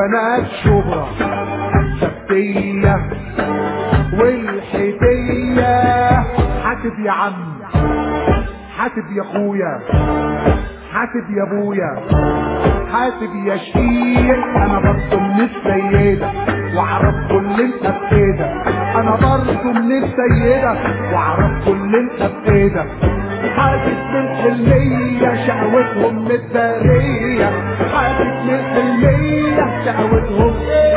وبنات شبرا السبتية والحيدية حاسب يا عم حاسب يا اخويا حاسب يا ابويا حاسب يا شقيق انا برضه من السيدة واعرف كل انت بايدك انا برضه من السيدة واعرف كل انت بايدك حاسس بالحلمية شقوتهم متدارية حاسس بالحلمية شقوتهم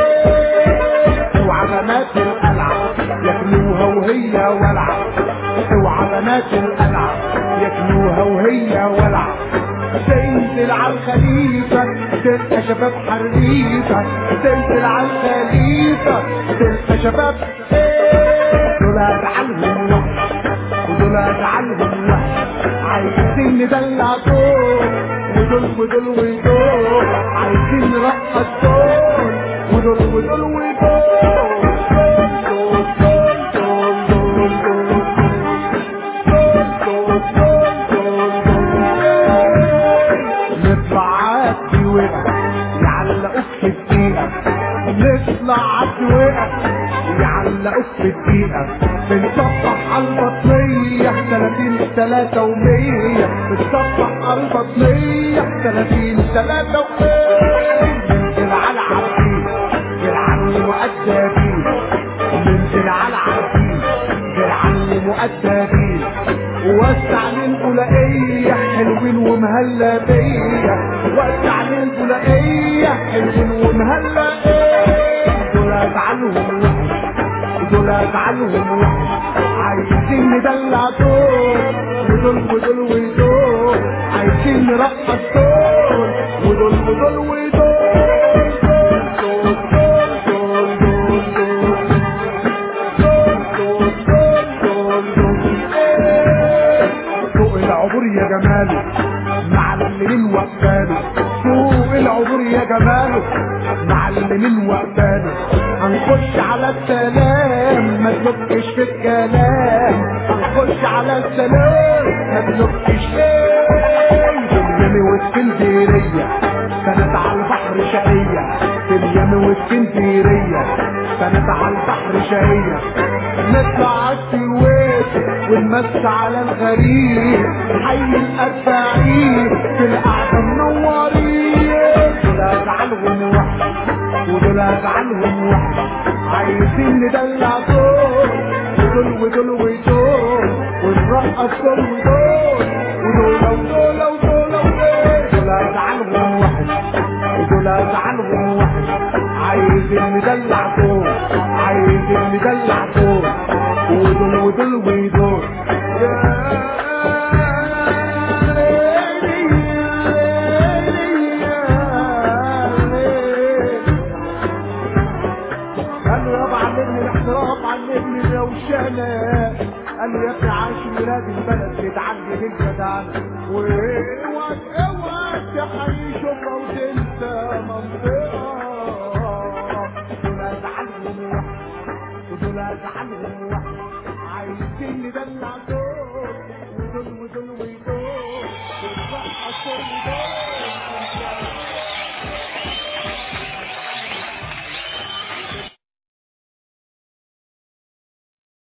اوعى بنات القلعة ياكلوها وهي ولعة اوعى بنات القلعة ياكلوها وهي ولعة تنزل على الخليفة تلقى شباب حريفة تنزل على الخليفة تلقى شباب دول اجعلهم وحش ودول اجعلهم وحش عايزين ندلع دول ودول ودول ودول عايزين نرقص دول ودول ودول ودول دول دول دول دول دول دول نطلع عدي وقع يعلقوك في الدقيقة نطلع عدي وقع يعلقوك في الدقيقة بنصفح على البطنية 30 3 و100 بنصفح على البطنية 30 3 و100 ننزل على العبيد بالعلم مؤدبين ننزل على العبيد بالعلم مؤدبين وسع للبلائية حلوين ومهلا بيا وسع للبلائية حلوين ومهلا بيا دول اجعلهم وحش دول اجعلهم وحش عايزين ندلع دول ودول ودول ودول عايزين نرقص دول ودول ودول ودول دول دول دول دول دول دول سوق العبور يا جماله معلمين وقفاله سوق العبور يا جماله معلمين وقفاله هنخش على السلام ما تلقش في الكلام هنخش على السلام ما تلقش في اليمي واسكندرية كانت على البحر شقية في اليمي واسكندرية كانت على البحر شقية نطلع على السويس ونمس على الغريب حي الأتباعين في القعدة منورين دول أجعلهم وحش ودول أجعلهم وحش عايزين ندلع دول ودول ودول ودول ونرقص دول ودول ودول ودول ودول ودول دول أجعلهم وحش ودول أجعلهم وحش عايزين ندلع دول عايزين ندلع دول ودول ودول ودول قالوا يابا علمني الاحترام علمني الروشنة قال لي يا ابني عاش ولاد البلد بتعدي بالجدعنة واوعى اوعى تحيي شبرا وتنسى منطقة دول ازعلهم وحش ودول ازعلهم وحش عايزين ندلع دول ودول ودول ودول ونرقص دول ودول